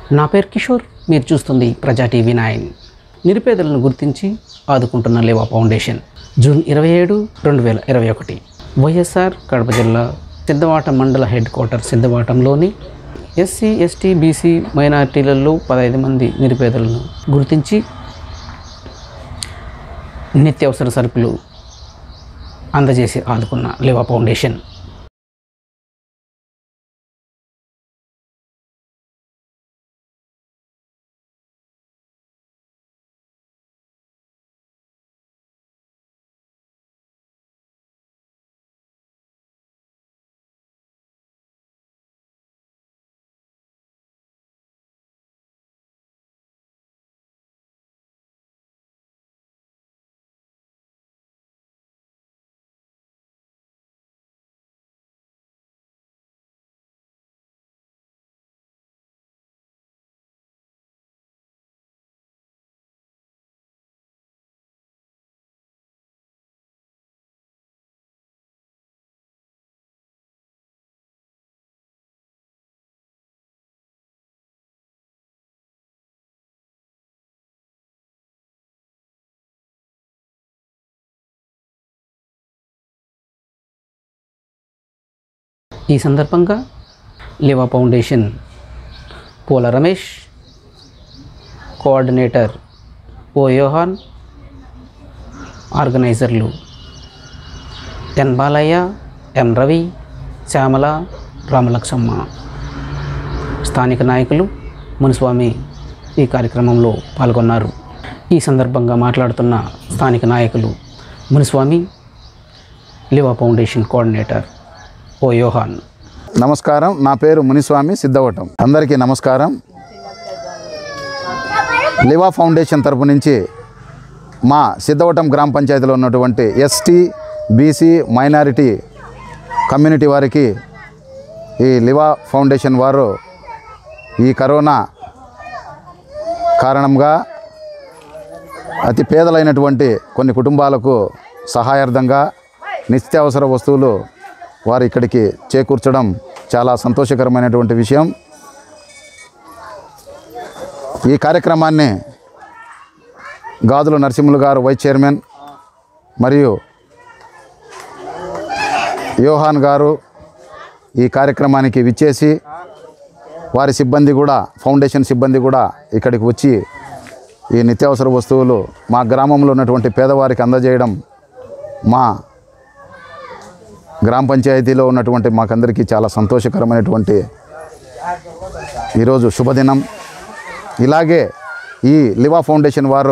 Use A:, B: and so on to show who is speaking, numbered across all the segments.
A: నా పేరు కిషోర్ మీరు చూస్తుంది ప్రజా టీవీ నైన్ నిరుపేదలను గుర్తించి ఆదుకుంటున్న లేవా ఫౌండేషన్ జూన్ ఇరవై ఏడు రెండు వేల ఇరవై ఒకటి వైఎస్ఆర్ కడప జిల్లా సిద్ధవాటం మండల హెడ్ క్వార్టర్ సిద్ధవాటంలోని ఎస్సీ ఎస్టీ బీసీ మైనార్టీలలో పదహైదు మంది నిరుపేదలను గుర్తించి నిత్యావసర సరుకులు అందజేసి ఆదుకున్న లేవా ఫౌండేషన్ ఈ సందర్భంగా Leva foundation Poola Ramesh coordinator O Yohan ఆర్గనైజర్లు ఎన్ బాలయ్య ఎన్ రవి శ్యామల రామలక్ష్మమ్మ స్థానిక నాయకులు మునిస్వామి ఈ కార్యక్రమంలో పాల్గొన్నారు ఈ సందర్భంగా మాట్లాడుతున్న స్థానిక నాయకులు Muniswamy Liva foundation coordinator O Yohan
B: నమస్కారం నా పేరు మునిస్వామి సిద్ధవటం అందరికీ నమస్కారం లివా ఫౌండేషన్ తరపు నుంచి మా సిద్ధవటం గ్రామ పంచాయతీలో ఉన్నటువంటి ఎస్టీ బీసీ మైనారిటీ కమ్యూనిటీ వారికి ఈ లివా ఫౌండేషన్ వారు ఈ కరోనా కారణంగా అతి పేదలైనటువంటి కొన్ని కుటుంబాలకు సహాయార్థంగా నిత్యావసర వస్తువులు వారు ఇక్కడికి చేకూర్చడం చాలా సంతోషకరమైనటువంటి విషయం ఈ కార్యక్రమాన్ని గాజుల నరసింహులు గారు వైస్ చైర్మన్ మరియు యోహాన్ గారు ఈ కార్యక్రమానికి విచ్చేసి వారి సిబ్బంది కూడా ఫౌండేషన్ సిబ్బంది కూడా ఇక్కడికి వచ్చి ఈ నిత్యావసర వస్తువులు మా గ్రామంలో ఉన్నటువంటి పేదవారికి అందజేయడం మా గ్రామ పంచాయతీలో ఉన్నటువంటి మాకందరికీ చాలా సంతోషకరమైనటువంటి ఈరోజు శుభదినం ఇలాగే ఈ లివా ఫౌండేషన్ వారు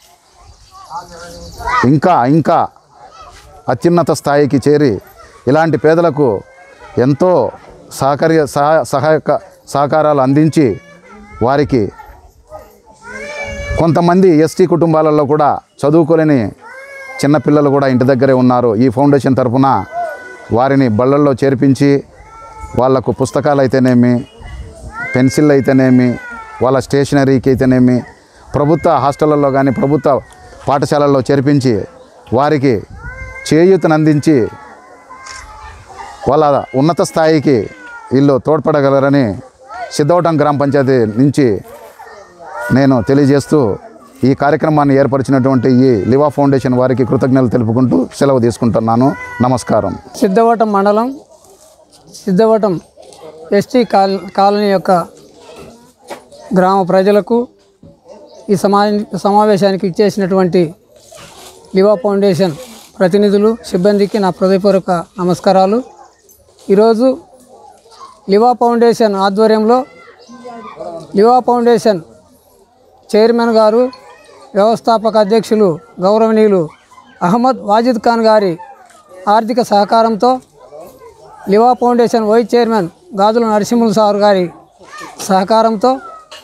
B: ఇంకా ఇంకా అత్యున్నత స్థాయికి చేరి ఇలాంటి పేదలకు ఎంతో సహకార్య సహా సహాయక సహకారాలు అందించి వారికి కొంతమంది ఎస్టీ కుటుంబాలలో కూడా చదువుకోలేని చిన్నపిల్లలు కూడా ఇంటి దగ్గరే ఉన్నారు ఈ ఫౌండేషన్ తరఫున వారిని బళ్ళల్లో చేర్పించి వాళ్లకు పుస్తకాలు అయితేనేమి పెన్సిల్ అయితేనేమి వాళ్ళ స్టేషనరీకి అయితేనేమి ప్రభుత్వ హాస్టళ్ళల్లో కానీ ప్రభుత్వ పాఠశాలల్లో చేర్పించి వారికి చేయూతనందించి వాళ్ళ ఉన్నత స్థాయికి వీళ్ళు తోడ్పడగలరని సిద్ధవటం గ్రామ పంచాయతీ నుంచి నేను తెలియజేస్తూ ఈ కార్యక్రమాన్ని ఏర్పరిచినటువంటి ఈ లివా ఫౌండేషన్ వారికి కృతజ్ఞతలు తెలుపుకుంటూ సెలవు తీసుకుంటున్నాను నమస్కారం
C: సిద్ధవటం మండలం సిద్ధవటం ఎస్టీ కాల్ కాలనీ యొక్క గ్రామ ప్రజలకు ఈ సమా సమావేశానికి ఇచ్చేసినటువంటి లివా ఫౌండేషన్ ప్రతినిధులు సిబ్బందికి నా హృదయపూర్వక నమస్కారాలు ఈరోజు లివా ఫౌండేషన్ ఆధ్వర్యంలో లివా ఫౌండేషన్ చైర్మన్ గారు వ్యవస్థాపక అధ్యక్షులు గౌరవనీయులు అహ్మద్ వాజిద్ ఖాన్ గారి ఆర్థిక సహకారంతో లివా foundation vice chairman Gajula Narasimhulu sir గారి సహకారంతో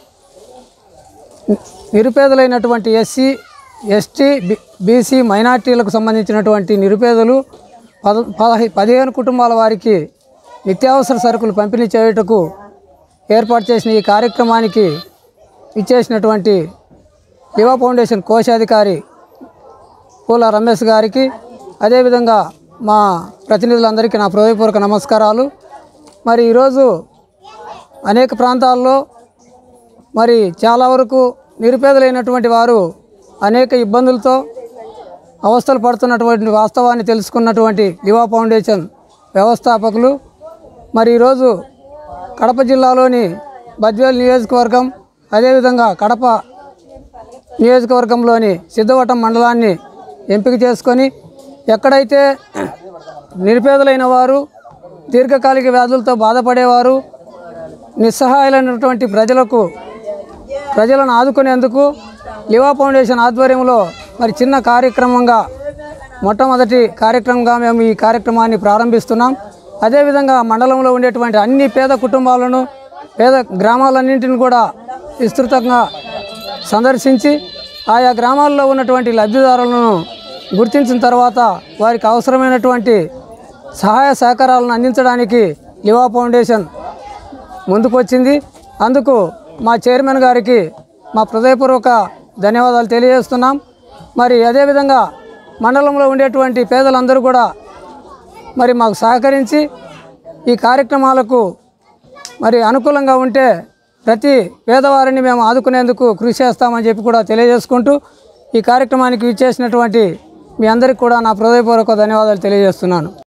C: నిరుపేదలైనటువంటి ఎస్సీ ఎస్టీ బి- బీసీ మైనార్టీలకు సంబంధించినటువంటి నిరుపేదలు పద పదహై పదిహేను కుటుంబాల వారికి నిత్యావసర సరుకులు పంపిణీ చేయుటకు ఏర్పాటు చేసిన ఈ కార్యక్రమానికి ఇచ్చేసినటువంటి లివా ఫౌండేషన్ కోశాధికారి పూల రమేష్ గారికి అదేవిధంగా మా ప్రతినిధులందరికీ నా హృదయపూర్వక నమస్కారాలు మరి ఈరోజు అనేక ప్రాంతాల్లో మరి చాలా వరకు నిరుపేదలైనటువంటి వారు అనేక ఇబ్బందులతో అవస్థలు పడుతున్నటువంటి వాస్తవాన్ని తెలుసుకున్నటువంటి లివా ఫౌండేషన్ వ్యవస్థాపకులు మరి ఈరోజు కడప జిల్లాలోని బద్వేల్ నియోజకవర్గం అదేవిధంగా కడప నియోజకవర్గంలోని సిద్ధవటం మండలాన్ని ఎంపిక చేసుకొని ఎక్కడైతే నిరుపేదలైన వారు దీర్ఘకాలిక వ్యాధులతో బాధపడేవారు నిస్సహాయులైనటువంటి ప్రజలకు ప్రజలను ఆదుకునేందుకు లివా ఫౌండేషన్ ఆధ్వర్యంలో మరి చిన్న కార్యక్రమంగా మొట్టమొదటి కార్యక్రమంగా మేము ఈ కార్యక్రమాన్ని ప్రారంభిస్తున్నాం అదేవిధంగా మండలంలో ఉండేటువంటి అన్ని పేద కుటుంబాలను పేద గ్రామాలన్నింటిని కూడా విస్తృతంగా సందర్శించి ఆయా గ్రామాల్లో ఉన్నటువంటి లబ్ధిదారులను గుర్తించిన తర్వాత వారికి అవసరమైనటువంటి సహాయ సహకారాలను అందించడానికి లివా ఫౌండేషన్ ముందుకొచ్చింది అందుకు మా చైర్మన్ గారికి మా హృదయపూర్వక ధన్యవాదాలు తెలియజేస్తున్నాం మరి అదేవిధంగా మండలంలో ఉండేటువంటి పేదలందరూ కూడా మరి మాకు సహకరించి ఈ కార్యక్రమాలకు మరి అనుకూలంగా ఉంటే ప్రతి పేదవారిని మేము ఆదుకునేందుకు కృషి చేస్తామని చెప్పి కూడా తెలియజేసుకుంటూ ఈ కార్యక్రమానికి ఇచ్చేసినటువంటి మీ అందరికీ కూడా నా హృదయపూర్వక ధన్యవాదాలు తెలియజేస్తున్నాను